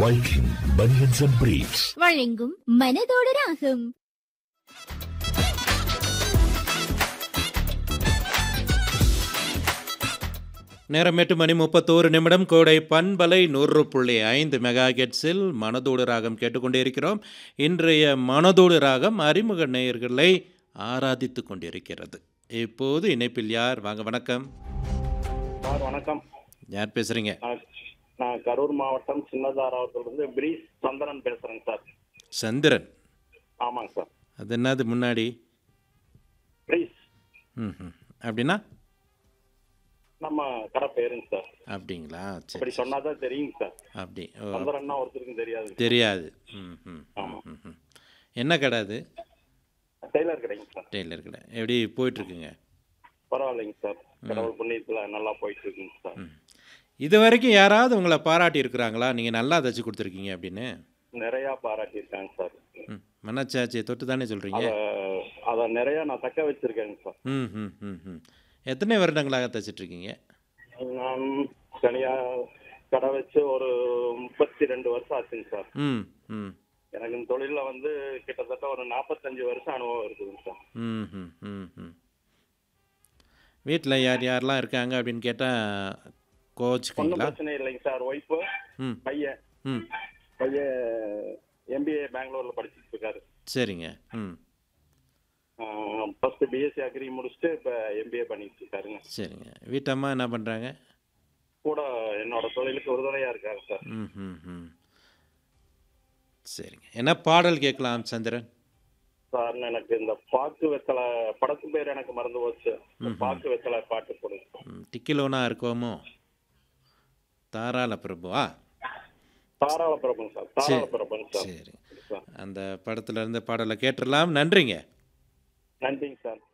Viking Bunions and Briefs. வழங்கும் மனதோடு ராகம் நேரம் எட்டு மணி முப்பத்தோரு நிமிடம் கோடை பண்பலை நூறு புள்ளி ஐந்து மெகா கெட்ஸில் மனதோடு ராகம் கேட்டுக்கொண்டே இருக்கிறோம் இன்றைய மனதோடு ராகம் அறிமுக நேயர்களை ஆராதித்து கொண்டிருக்கிறது இப்போது இணைப்பில் யார் வாங்க வணக்கம் சார் வணக்கம் யார் பேசுகிறீங்க நான் நான் கரூர் மாவட்டம் சின்னதாராவத்திலிருந்து பிரீஸ் சந்திரன் பேசுறேங்க சார் சந்திரன் ஆமாங்க சார் அது என்னது முன்னாடி பிரீஸ் ம் ம் அப்படின்னா நம்ம கடை பேருங்க சார் அப்படிங்களா சரி அப்படி சொன்னாதான் தெரியுங்க சார் அப்படி ஓ சந்திரன்னா ஒருத்தருக்கும் தெரியாது தெரியாது ம் ம் ம், ம், ம். என்ன கடை அது டெய்லர் கடைங்க சார் டெய்லர் கடை எப்படி போயிட்டுருக்குங்க பரவாயில்லைங்க சார் கடவுள் புண்ணியத்துல நல்லா போயிட்டு இருக்குங்க சார் இது வரைக்கும் யாராவது உங்களை பாராட்டி இருக்கிறாங்களா நீங்கள் நல்லா தைச்சு கொடுத்துருக்கீங்க அப்படின்னு நிறைய பாராட்டியிருக்காங்க சார் ம் மனச்சாட்சியை தொட்டு தானே சொல்கிறீங்க அத அத நிறைய நான் தக்க வச்சிருக்கேங்க சார் ம் ம் ம் ம் எத்தனை வருடங்களாக தைச்சிட்ருக்கீங்க நான் தனியா கடை வச்சு ஒரு முப்பத்தி ரெண்டு வருஷம் ஆச்சுங்க சார் ம் ம் எனக்கு இந்த தொழில வந்து கிட்டத்தட்ட ஒரு நாற்பத்தஞ்சு வருஷம் அனுபவம் இருக்குதுங்க சார் ம் ம் ம் ம் வீட்டில் யார் யாரெல்லாம் இருக்காங்க அப்படின்னு கேட்டால் ஒன்றும் கோச்சுக்குங்களா பிரச்சனை இல்லைங்க சார் ஒய்ஃபு ம் பையன் ம் பையன் எம்பிஏ பெங்களூர்ல படிச்சுட்டு இருக்காரு சரிங்க ம் ஃபர்ஸ்ட் பிஎஸ்சி அக்ரி முடிச்சுட்டு இப்போ எம்பிஏ பண்ணிட்டு இருக்காருங்க சரிங்க வீட்டம்மா என்ன பண்ணுறாங்க கூட என்னோட தொழிலுக்கு உறுதுணையா இருக்காரு சார் ம் ம் ம் சரிங்க என்ன பாடல் கேட்கலாம் சந்திரன் சார் எனக்கு இந்த பாக்கு வெத்தலை படத்து பேர் எனக்கு மறந்து போச்சு இந்த பாக்கு வெத்தலை பாட்டு போடுங்க ம், டிக்கிலோனா இருக்கோமோ தாராள பிரபுவா தாராள பிரபுங்க சார் தாராள பிரபுங்க சார் சரி சார் அந்த படத்துல இருந்து பாடலை கேட்டுடலாம் நன்றிங்க நன்றிங்க சார்